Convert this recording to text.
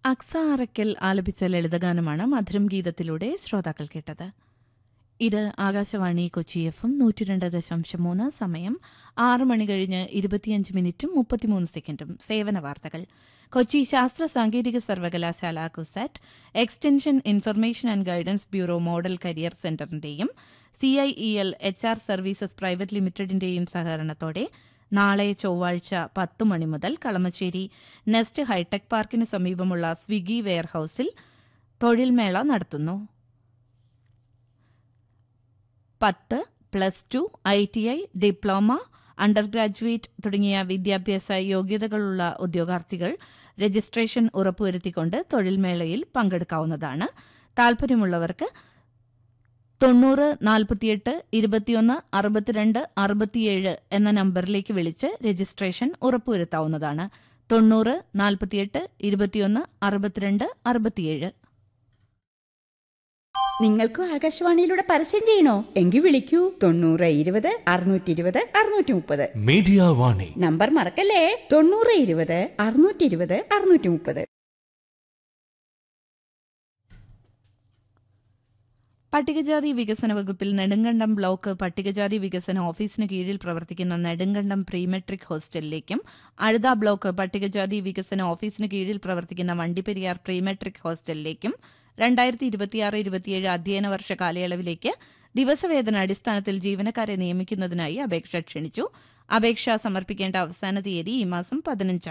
അക്സ അറയ്ക്കൽ ആലപിച്ച ലളിതഗാനമാണ് മധുരം ഗീതത്തിലൂടെ ശ്രോതാക്കൾ കേട്ടത് ഇത് ആകാശവാണി കൊച്ചി എഫ് എം നൂറ്റി രണ്ട് ദശാംശം മൂന്ന് സമയം ആറ് മണി കഴിഞ്ഞ് ഇരുപത്തിയഞ്ച് മിനിറ്റും മുപ്പത്തിമൂന്ന് സെക്കൻഡും സേവന വാർത്തകൾ കൊച്ചി ശാസ്ത്ര സാങ്കേതിക സർവകലാശാല CUSAT extension information and guidance bureau model career സെന്ററിന്റെയും CIEL H R services private ലിമിറ്റഡിന്റെയും സഹകരണത്തോടെ നാളെ ചൊവ്വാഴ്ച പത്ത് മണി മുതൽ കളമശ്ശേരി നെസ്റ്റ് ഹൈടെക് പാർക്കിന് സമീപമുള്ള സ്വിഗി വെയർഹൌസിൽ തൊഴിൽമേള നടത്തുന്നു പത്ത് plus two I T I diploma undergraduate തുടങ്ങിയ വിദ്യാഭ്യാസ യോഗ്യതകളുള്ള ഉദ്യോഗാർത്ഥികൾ രജിസ്ട്രേഷൻ ഉറപ്പുവരുത്തിക്കൊണ്ട് തൊഴിൽമേളയിൽ പങ്കെടുക്കാവുന്നതാണ് താൽപര്യമുള്ളവർക്ക് തൊണ്ണൂറ് നാൽപ്പത്തിയെട്ട് ഇരുപത്തിയൊന്ന് അറുപത്തിരണ്ട് അറുപത്തിയേഴ് എന്ന നമ്പറിലേക്ക് വിളിച്ച് രജിസ്ട്രേഷൻ ഉറപ്പുവരുത്താവുന്നതാണ് തൊണ്ണൂറ് നാൽപ്പത്തിയെട്ട് ഇരുപത്തിയൊന്ന് അറുപത്തിരണ്ട് അറുപത്തിയേഴ് നിങ്ങൾക്കും ആകാശവാണിയിലൂടെ പരസ്യം ചെയ്യണോ എങ്കിൽ വിളിക്കൂ തൊണ്ണൂറ് ഇരുപത് അറുന്നൂറ്റി ഇരുപത് അറുന്നൂറ്റി മുപ്പത് മീഡിയ വാണി നമ്പർ മറക്കല്ലേ തൊണ്ണൂറ് ഇരുപത് അറുന്നൂറ്റി ഇരുപത് അറുന്നൂറ്റി മുപ്പത് പട്ടികജാതി വികസന വകുപ്പിൽ നെടുങ്കണ്ടം ബ്ലോക്ക് പട്ടികജാതി വികസന ഓഫീസിന് കീഴിൽ പ്രവർത്തിക്കുന്ന നെടുങ്കണ്ടം പ്രീമെട്രിക് ഹോസ്റ്റലിലേക്കും അഴുത ബ്ലോക്ക് പട്ടികജാതി വികസന ഓഫീസിന് കീഴിൽ പ്രവർത്തിക്കുന്ന വണ്ടിപ്പെരിയാർ പ്രീമെട്രിക് ഹോസ്റ്റലിലേക്കും രണ്ടായിരത്തി ഇരുപത്തിയാറ് ഇരുപത്തിയേഴ് അധ്യയന വർഷ കാലയളവിലേക്ക് ദിവസവേതന അടിസ്ഥാനത്തിൽ ജീവനക്കാരെ നിയമിക്കുന്നതിനായി അപേക്ഷ ക്ഷണിച്ചു അപേക്ഷ സമർപ്പിക്കേണ്ട അവസാന തീയതി ഈ മാസം പതിനഞ്ചാണ്